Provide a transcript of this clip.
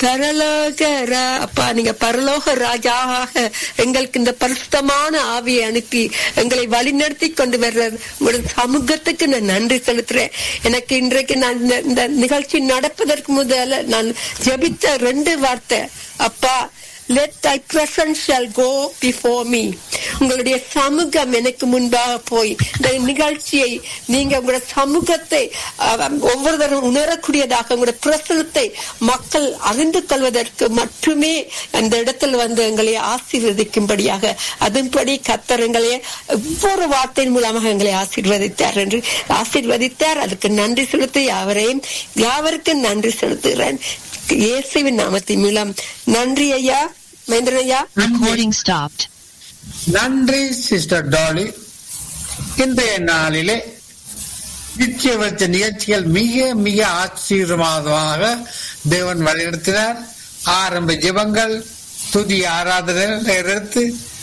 பரலோக ரா- அப்பா நீங்க பரலோக ராஜாவாக எங்களுக்கு இந்த பரிசுத்தமான ஆவியை அனுப்பி எங்களை வழிநடத்தி கொண்டு வர்ற உங்களுடைய சமூகத்துக்கு நான் நன்றி செலுத்துறேன் எனக்கு இன்றைக்கு நான் இந்த- இந்த நிகழ்ச்சி நடப்பதற்கு முதல்ல நான் ஜெபித்த ரெண்டு வார்த்தை அப்பா let thy presence shall go before me உங்களுடைய சமூகம் எனக்கு முன்பாக போய் இந்த நிகழ்ச்சியை நீங்க உங்களுடைய சமூகத்தை அஹ், ஒவ்வொருவரும் உணரக்கூடியதாக உங்களுடைய பிரசனத்தை மக்கள் அறிந்து கொள்வதற்கு மட்டுமே அந்த இடத்தில் வந்து எங்களை ஆசீர்வதிக்கும்படியாக அதன்படி கத்தர் எங்களை ஒவ்வொரு வார்த்தையின் மூலமாக எங்களை ஆசீர்வதித்தார் என்று ஆசீர்வதித்தார் அதுக்கு நன்றி செலுத்தி யாவரையும் யாவருக்கும் நன்றி செலுத்துகிறேன் இயேசுவின் நாமத்தின் மூலம் நன்றி ஐயா மகேந்திரன் ஐயா Recording stopped. நன்றி சிஸ்டர் டாலி இன்றைய நாளிலே நிச்சய வச்ச நிகழ்ச்சிகள் மிக மிக ஆச்சரியமாக தேவன் வழிநடத்தினார் ஆரம்ப ஜெபங்கள் துதி ஆராதனை எடுத்து